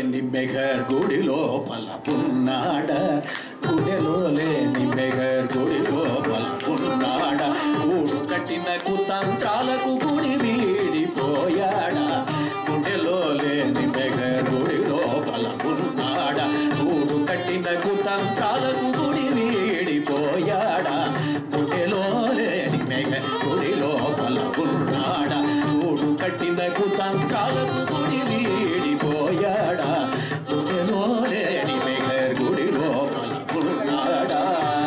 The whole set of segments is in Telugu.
లేని మెఘర్ గుడి లోపల ఉన్నాడ గుడెలో లేని మెఘర్ గుడి లోపల ఉన్నాడ గూడు కట్టిన కుతంత్రాలకు గుడి వీడిపోయాడా గుండెలో లేని మెఘర్ గుడి లోపల ఉన్నాడ గూడు కట్టిన కుతంత్రాలకు గుడి వీడిపోయాడా గుడెలో లేని మెఘ గుడి లోపల ఉన్నాడా గూడు కట్టిన కుతంత్రాలకు గుడి వీడిపోయాడా గుడెలో లేని మెఘర్ గుడి లోపల ఉన్నాడా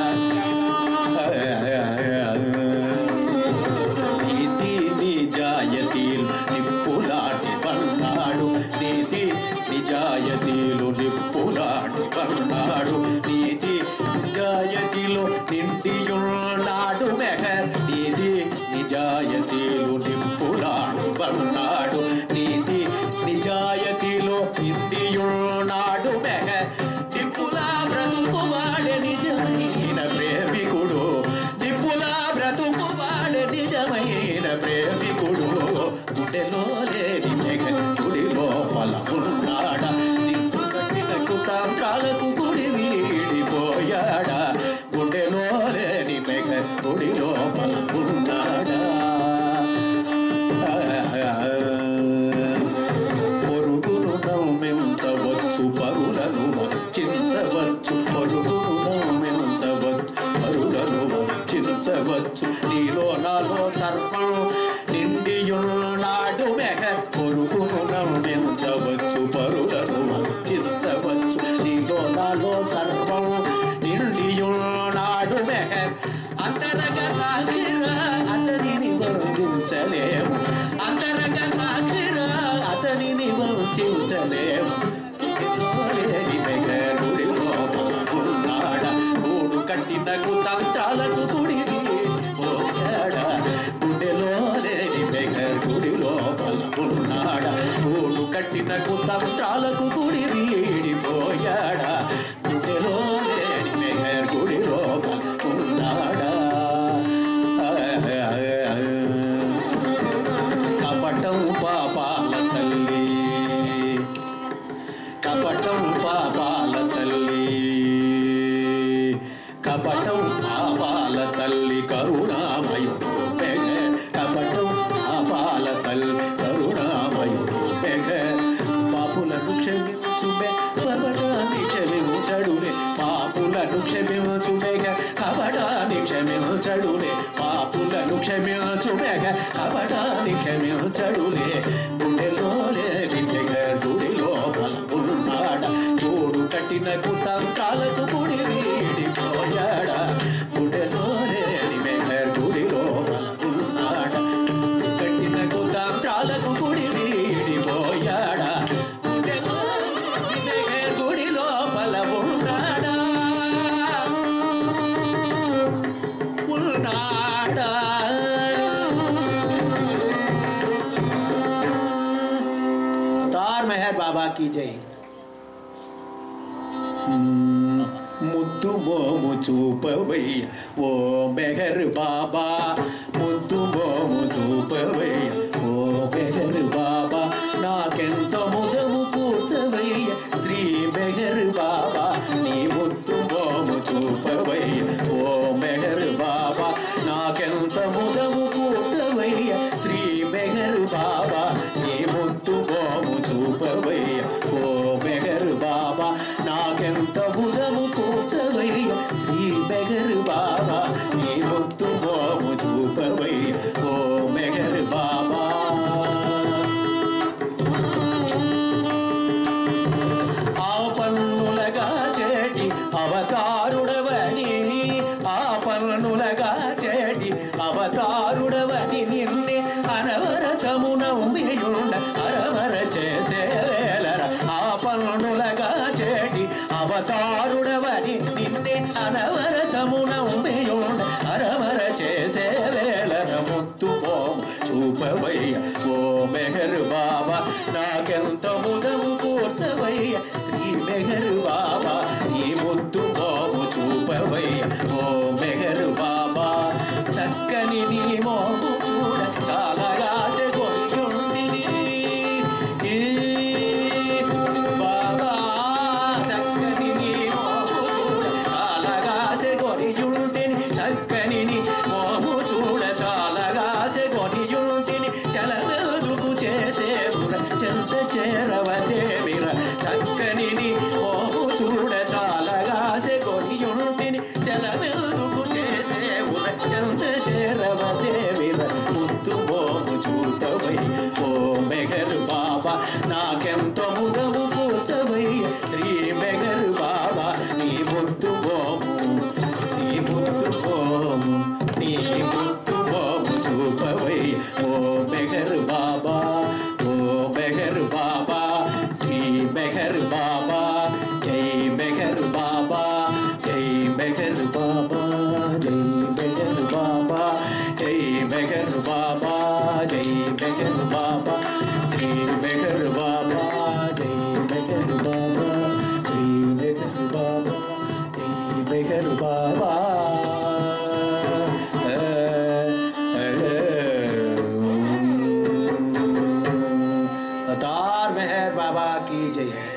నీతి నిజాయతీలు నిప్పులాంటి పన్నాడు నీతి నిజాయతీలు నిప్పులాంటి పన్నాడు నీతి నిజాయతీలో నిండియున్నాడు మెహర్ నీతి నిజాయతీలు నిప్పులాంటి పన్నాడు నీతి నిజాయతీలో నిండియున్నాడు మెహర్ నిప్పులా బ్రతుకు వాడే నిజమైన ప్రేమికుడు నిప్పులా బ్రతుకు వాడే నిజమైన ప్రేమికుడు గుడెలో లేని మెగ గుడి లోపల ఉన్నాడా నిప్పు కట్టిన కుతాంత్రాలకు గుడి వీడిపోయాడా గుండెలో లేని మెగ గుడి లోపల ఉన్నాడా పొరుగును నమ్మించవచ్చు పరులను వంచవచ్చు పొరుగును నమ్మించవచ్చు పరులను వంచవచ్చు నీలో నాలో సర్పం నిండియున్నాడు మెహ పొరుగును నమ్మించవచ్చు పరులను వంచవచ్చు నీలో నాలో సర్పం నిండియున్నాడు మెహ అంతరగ సాక్షిరా అతనిని వంచలేము అంతరగ సాక్షిరా అతనిని వంచలేము లేని మెగరుడి లోపల ఉన్నాడా గూడు కట్టిన కుతంత్రాలకు గుడి పోయాడా గుండెలో లేని మెగర్ గుడి లోపల ఉన్నాడా గూడు కట్టిన కుతంత్రాలకు గుడి వీడిపోయాడా గుండెలో లేని మెగర్ గుడి లోపల ఉన్నాడా కపటం పాపాల తల్లి కపటం పాపాల తల్లి కపటం పాపాల తల్లి కరుణామయుడు పెగ కపటం పాపాల తల్లి కరుణామయుడు పెగ పాపులను క్షమించుమే కపటాన్ని క్షమించడులే పాపులను క్షమించుమేగ కపటాన్ని క్షమించడులే పాపులను క్షమించుమేగ కపటాన్ని క్షమించడులే గుండెలో లేని గుడి లోపల ఉన్నాడా తోడు కట్టిన కుతంత్రాలకు గుడి వీడిపోయాడా గుండెలో లేని మెహర్ గుడి లోపల ఉన్నాడా కట్టిన కుతంత్రాలకు గుడి వీడిపోయాడా గుండెలో లేని మెహర్ గుడి లోపల ఉన్నాడా ఉన్నాడా తార్ మెహర్ బాబా की जय ముద్దు మోము చూపవయ్య ఓ మెహర్ బాబా ముద్దు మోము చూపవయ్య ఓ మెహర్ బాబా నాకెంత ముదము కూర్చవయ్య శ్రీ మెహర్ బాబా నీ ముద్దు మోము చూపవయ్య ఓ మెహర్ బాబా నాకెంత ముదము కూర్చవయ్య శ్రీ మెహర్ బాబా నీ ముద్దు మోము చూపవయ్య ఓ మెహర్ బాబా నాకెంత ముదము కూర్చవయ్య శ్రీ మెహర్ బాబా నీ ముద్దు మోము చూపవయ్య ఓ మెహర్ బాబా ఆ పన్నులగా చేటి అవతారుడవని ఆ పన్నులగా చేటి అవతారుడవని నిన్నే అనవరతము నమ్మియుండ అరవర చేసే వేలర ఆ పన్నులగా చేటి అవతారుడవని నిన్నే అనవరతము నమ్మియుండ అరవర చేసే వేలర ముత్తు ఓం చూపవయ్య ఓ మెహర్ బాబా నాకెంత ముదము కూర్చవయ్య శ్రీ మెహర్ బాబా ఈ ముద్దు మోము చూపవయ్య ఓ మెహర్ బాబా చక్కని నీ మోము చూడ చాలా ఆశ కొయ్యుండిని ఈ బాబా చెంత చేరవదేవిర చక్కని నీ మోము చూడ చాలగాసె కొనియుంటిని జలమెల్దుకు చేసేవుర చెంత చేరవదేవిర ముద్దు మోము చూటవై ఓ మెగరు బాబా నాకెంతో ముదము కూర్చవయ్య శ్రీ మెగరు బాబా నీ ముద్దు మోము నీ ముద్దు మోము నీ ముద్దు మోము చూపవై ఓ మెహర్ బాబా ఓ మెహర్ బాబా శ్రీ మెహర్ బాబా జై మెహర్ బాబా జై మెహర్ బాబా జై మెహర్ బాబా జై మెహర్ బాబా జై మెహర్ బాబా శ్రీ మెహర్ బాబా జై మెహర్ బాబా శ్రీ మెహర్ బాబా జై మెహర్ బాబా अवतार मेहर बाबा की जय